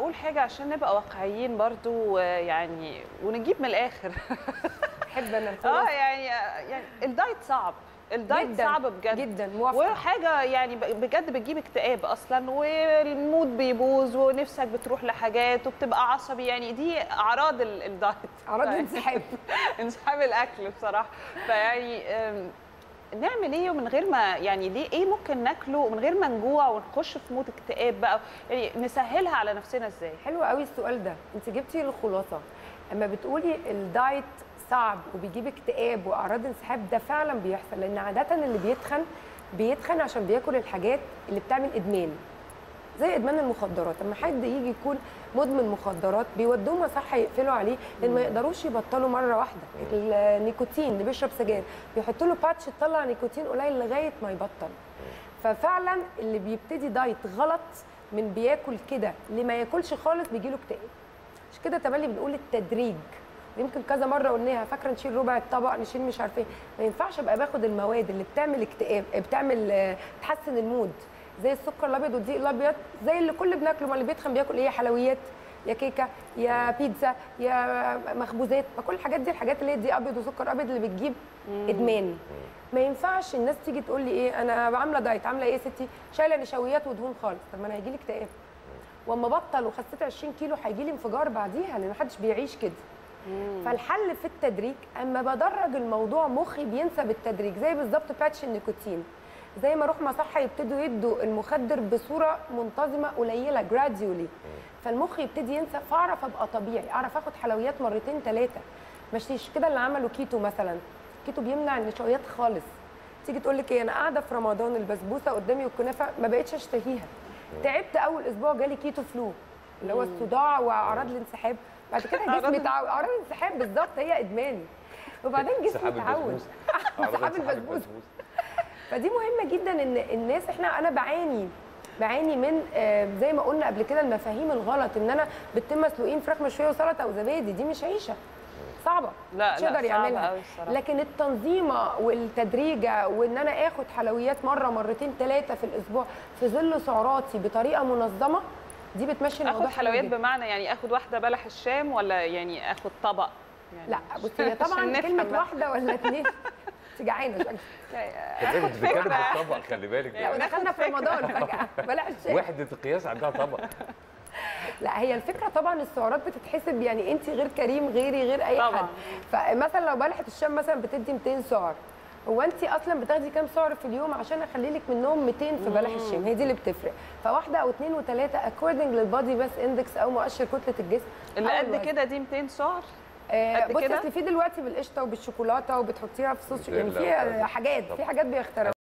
اقول حاجه عشان نبقى واقعيين برضو يعني ونجيب من الاخر احب انا اه الخلاصة. يعني يعني الدايت صعب الدايت جداً، صعب بجد جدا موافقه وحاجه يعني ب- بجد بتجيب اكتئاب اصلا والمود بيبوظ ونفسك بتروح لحاجات وبتبقى عصبي يعني دي اعراض ال- الدايت اعراض ف- الانسحاب انسحاب الاكل بصراحه فيعني أم، نعمل ايه ومن غير ما يعني ليه ايه ممكن ناكله من غير ما نجوع ونخش في مود اكتئاب بقى يعني نسهلها على نفسنا ازاي حلو قوي السؤال ده انت جبتي الخلاصه اما بتقولي الدايت صعب وبيجيب اكتئاب واعراض انسحاب ده فعلا بيحصل لان عاده اللي بيتخن بيتخن عشان بياكل الحاجات اللي بتعمل ادمان زي ادمان المخدرات لما حد يجي يكون مدمن مخدرات بيودوه مصحه يقفلوا عليه لان ما يقدروش يبطلوا مره واحده النيكوتين اللي بيشرب سجاير بيحطوا له باتش تطلع نيكوتين قليل لغايه ما يبطل ففعلا اللي بيبتدي دايت غلط من بياكل كده لما ياكلش خالص بيجي له اكتئاب عشان كده تملي بنقول التدريج ويمكن كذا مره قلناها فاكره نشيل ربع الطبق نشيل مش عارفه ايه ما ينفعش ابقى باخد المواد اللي بتعمل اكتئاب بتعمل آه، تحسن المود زي السكر الابيض والدقيق الابيض زي اللي كل بناكله ما اللي بيتخن بياكل ايه حلويات يا كيكه يا بيتزا يا مخبوزات ما كل الحاجات دي الحاجات اللي هي دقيق ابيض وسكر ابيض اللي بتجيب ادمان ما ينفعش الناس تيجي تقول لي ايه انا عامله دايت عامله ايه يا ستي شايله نشويات ودهون خالص طب ما انا هيجي لي اكتئاب واما بطل وخسيت 20 كيلو هيجي لي انفجار بعديها لان محدش بيعيش كده فالحل في التدريج اما بدرج الموضوع مخي بينسى بالتدريج زي بالظبط باتش النيكوتين زي ما اروح مصحه يبتدوا يدوا المخدر بصوره منتظمه قليله جراديولي فالمخ يبتدي ينسى فاعرف ابقى طبيعي اعرف اخد حلويات مرتين ثلاثه مش كده اللي عملوا كيتو مثلا كيتو بيمنع النشويات خالص تيجي تقول لك ايه انا قاعده في رمضان البسبوسه قدامي والكنافه ما بقتش اشتهيها تعبت اول اسبوع جالي كيتو فلو اللي هو الصداع واعراض الانسحاب بعد كده أعراض جسمي اتعود اعراض الانسحاب بالظبط هي ادمان وبعدين جسمي سحاب اتعود البسبوسه سحاب البسبوسه فدي مهمه جدا ان الناس احنا انا بعاني بعاني من آه، زي ما قلنا قبل كده المفاهيم الغلط ان انا بيضتين مسلوقين فراخ مشويه وسلطه وزبادي دي مش عيشه صعبه لا مش لا يقدر صعبة يعملها أوي الصراحة. لكن التنظيمه والتدريجه وان انا اخد حلويات مره مرتين ثلاثه في الاسبوع في ظل سعراتي بطريقه منظمه دي بتمشي الموضوع اخد حلو حلويات جداً. بمعنى يعني اخد واحده بلح الشام ولا يعني اخد طبق يعني لا مش- بصي هي عشان طبعا نفهم كلمه بقى. واحده ولا اثنين انت جعانه شكلك خلي بالك انت بتتكلم في الطبق خلي بالك لا وناخد ودخلنا في فكرة. رمضان فجاه بلاش الشاي وحده القياس عندها طبق لا هي الفكره طبعا السعرات بتتحسب يعني انت غير كريم غيري غير اي طبعاً. حد فمثلا لو بلحه الشام مثلا بتدي 200 سعر هو انت اصلا بتاخدي كام سعر في اليوم عشان اخلي لك منهم 200 في بلح الشام هي دي اللي بتفرق فواحده او اثنين وثلاثه اكوردنج للبادي بس اندكس او مؤشر كتله الجسم اللي أو قد الوزن. كده دي 200 سعر آه قد بصي كده؟ اصل في دلوقتي بالقشطه وبالشوكولاته وبتحطيها في صوص يعني في لا، حاجات في حاجات بيخترعوها